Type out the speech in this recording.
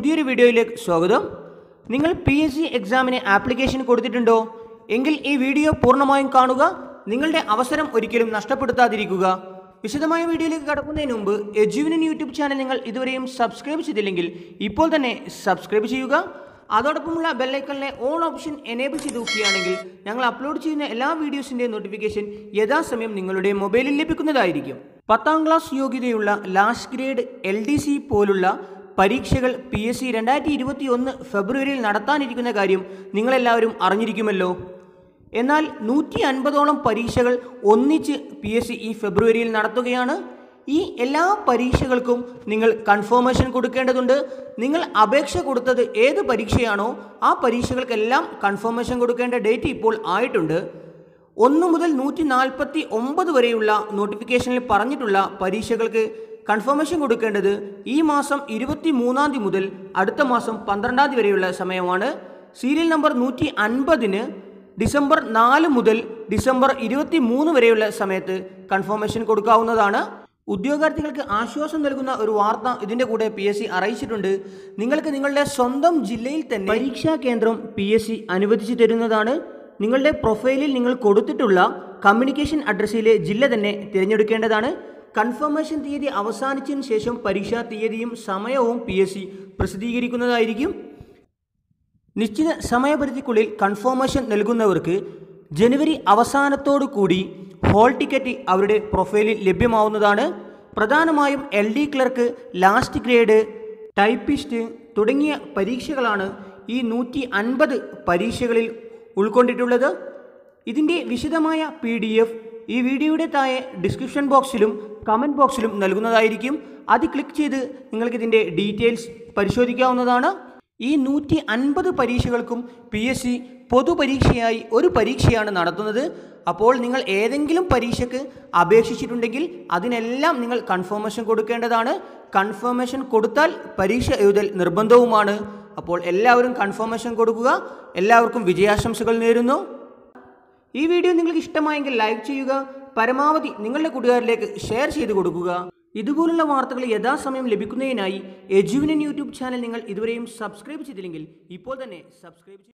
പുതിയൊരു വീഡിയോയിലേക്ക് സ്വാഗതം നിങ്ങൾ പി എസ് സി എക്സാമിന് ആപ്ലിക്കേഷൻ കൊടുത്തിട്ടുണ്ടോ എങ്കിൽ ഈ വീഡിയോ പൂർണ്ണമായും കാണുക നിങ്ങളുടെ അവസരം ഒരിക്കലും നഷ്ടപ്പെടുത്താതിരിക്കുക വിശദമായ വീഡിയോയിലേക്ക് കടക്കുന്നതിന് മുമ്പ് എജുവിനൻ യൂട്യൂബ് ചാനൽ നിങ്ങൾ ഇതുവരെയും സബ്സ്ക്രൈബ് ചെയ്തില്ലെങ്കിൽ ഇപ്പോൾ തന്നെ സബ്സ്ക്രൈബ് ചെയ്യുക അതോടൊപ്പമുള്ള ബെല്ലൈക്കണിലെ ഓൺ ഓപ്ഷൻ എനേബിൾ ചെയ്ത് നോക്കുകയാണെങ്കിൽ ഞങ്ങൾ അപ്ലോഡ് ചെയ്യുന്ന എല്ലാ വീഡിയോസിൻ്റെ നോട്ടിഫിക്കേഷൻ യഥാസമയം നിങ്ങളുടെ മൊബൈലിൽ ലഭിക്കുന്നതായിരിക്കും പത്താം ക്ലാസ് യോഗ്യതയുള്ള last grade L D C പോലുള്ള പരീക്ഷകൾ പി എസ് സി രണ്ടായിരത്തി ഇരുപത്തി ഒന്ന് ഫെബ്രുവരിയിൽ നടത്താനിരിക്കുന്ന കാര്യം നിങ്ങളെല്ലാവരും അറിഞ്ഞിരിക്കുമല്ലോ എന്നാൽ നൂറ്റി അൻപതോളം പരീക്ഷകൾ ഒന്നിച്ച് പി എസ് സി ഈ ഫെബ്രുവരിയിൽ നടത്തുകയാണ് ഈ എല്ലാ പരീക്ഷകൾക്കും നിങ്ങൾ കൺഫർമേഷൻ കൊടുക്കേണ്ടതുണ്ട് നിങ്ങൾ അപേക്ഷ കൊടുത്തത് ഏത് പരീക്ഷയാണോ ആ പരീക്ഷകൾക്കെല്ലാം കൺഫർമേഷൻ കൊടുക്കേണ്ട ഡേറ്റ് ഇപ്പോൾ ആയിട്ടുണ്ട് ഒന്ന് മുതൽ നൂറ്റി നാൽപ്പത്തി ഒമ്പത് വരെയുള്ള നോട്ടിഫിക്കേഷനിൽ പറഞ്ഞിട്ടുള്ള പരീക്ഷകൾക്ക് കൺഫർമേഷൻ കൊടുക്കേണ്ടത് ഈ മാസം ഇരുപത്തി മൂന്നാം തീയതി മുതൽ അടുത്ത മാസം പന്ത്രണ്ടാം തീയതി വരെയുള്ള സമയമാണ് സീരിയൽ നമ്പർ നൂറ്റി അൻപതിന് ഡിസംബർ നാല് മുതൽ ഡിസംബർ ഇരുപത്തി മൂന്ന് വരെയുള്ള സമയത്ത് കൺഫർമേഷൻ കൊടുക്കാവുന്നതാണ് ഉദ്യോഗാർത്ഥികൾക്ക് ആശ്വാസം നൽകുന്ന ഒരു വാർത്ത ഇതിൻ്റെ കൂടെ പി എസ് സി അറിയിച്ചിട്ടുണ്ട് നിങ്ങൾക്ക് നിങ്ങളുടെ സ്വന്തം ജില്ലയിൽ തന്നെ പരീക്ഷാ കേന്ദ്രം പി എസ് സി അനുവദിച്ചു തരുന്നതാണ് നിങ്ങളുടെ പ്രൊഫൈലിൽ നിങ്ങൾ കൊടുത്തിട്ടുള്ള കമ്മ്യൂണിക്കേഷൻ അഡ്രസ്സിലെ ജില്ല തന്നെ തിരഞ്ഞെടുക്കേണ്ടതാണ് കൺഫർമേഷൻ തീയതി അവസാനിച്ചതിന് ശേഷം പരീക്ഷാ തീയതിയും സമയവും പി എസ് സി പ്രസിദ്ധീകരിക്കുന്നതായിരിക്കും നിശ്ചിത സമയപരിധിക്കുള്ളിൽ കൺഫർമേഷൻ നൽകുന്നവർക്ക് ജനുവരി അവസാനത്തോടു കൂടി ഹോൾ ടിക്കറ്റ് അവരുടെ പ്രൊഫൈലിൽ ലഭ്യമാവുന്നതാണ് പ്രധാനമായും L D clerk last grade typist തുടങ്ങിയ പരീക്ഷകളാണ് ഈ നൂറ്റി അൻപത് പരീക്ഷകളിൽ ഉൾക്കൊണ്ടിട്ടുള്ളത് ഇതിൻ്റെ വിശദമായ പി ഡി എഫ് ഈ വീഡിയോയുടെ താഴെ ഡിസ്ക്രിപ്ഷൻ ബോക്സിലും കമൻറ്റ് ബോക്സിലും നൽകുന്നതായിരിക്കും അത് ക്ലിക്ക് ചെയ്ത് നിങ്ങൾക്കിതിൻ്റെ ഡീറ്റെയിൽസ് പരിശോധിക്കാവുന്നതാണ് ഈ നൂറ്റി അൻപത് പരീക്ഷകൾക്കും പി എസ് സി പൊതുപരീക്ഷയായി ഒരു പരീക്ഷയാണ് നടത്തുന്നത് അപ്പോൾ നിങ്ങൾ ഏതെങ്കിലും പരീക്ഷയ്ക്ക് അപേക്ഷിച്ചിട്ടുണ്ടെങ്കിൽ അതിനെല്ലാം നിങ്ങൾ കൺഫർമേഷൻ കൊടുക്കേണ്ടതാണ് കൺഫർമേഷൻ കൊടുത്താൽ പരീക്ഷ എഴുതൽ നിർബന്ധവുമാണ് അപ്പോൾ എല്ലാവരും കൺഫർമേഷൻ കൊടുക്കുക എല്ലാവർക്കും വിജയാശംസകൾ നേരുന്നു ഈ വീഡിയോ നിങ്ങൾക്ക് ഇഷ്ടമായെങ്കിൽ ലൈക്ക് ചെയ്യുക പരമാവധി നിങ്ങളുടെ കൂട്ടുകാരിലേക്ക് ഷെയർ ചെയ്ത് കൊടുക്കുക ഇതുപോലുള്ള വാർത്തകൾ യഥാസമയം ലഭിക്കുന്നതിനായി എജുവിനൻ യൂട്യൂബ് ചാനൽ നിങ്ങൾ ഇതുവരെയും സബ്സ്ക്രൈബ് ചെയ്തില്ലെങ്കിൽ ഇപ്പോൾ തന്നെ സബ്സ്ക്രൈബ് ചെയ്യുക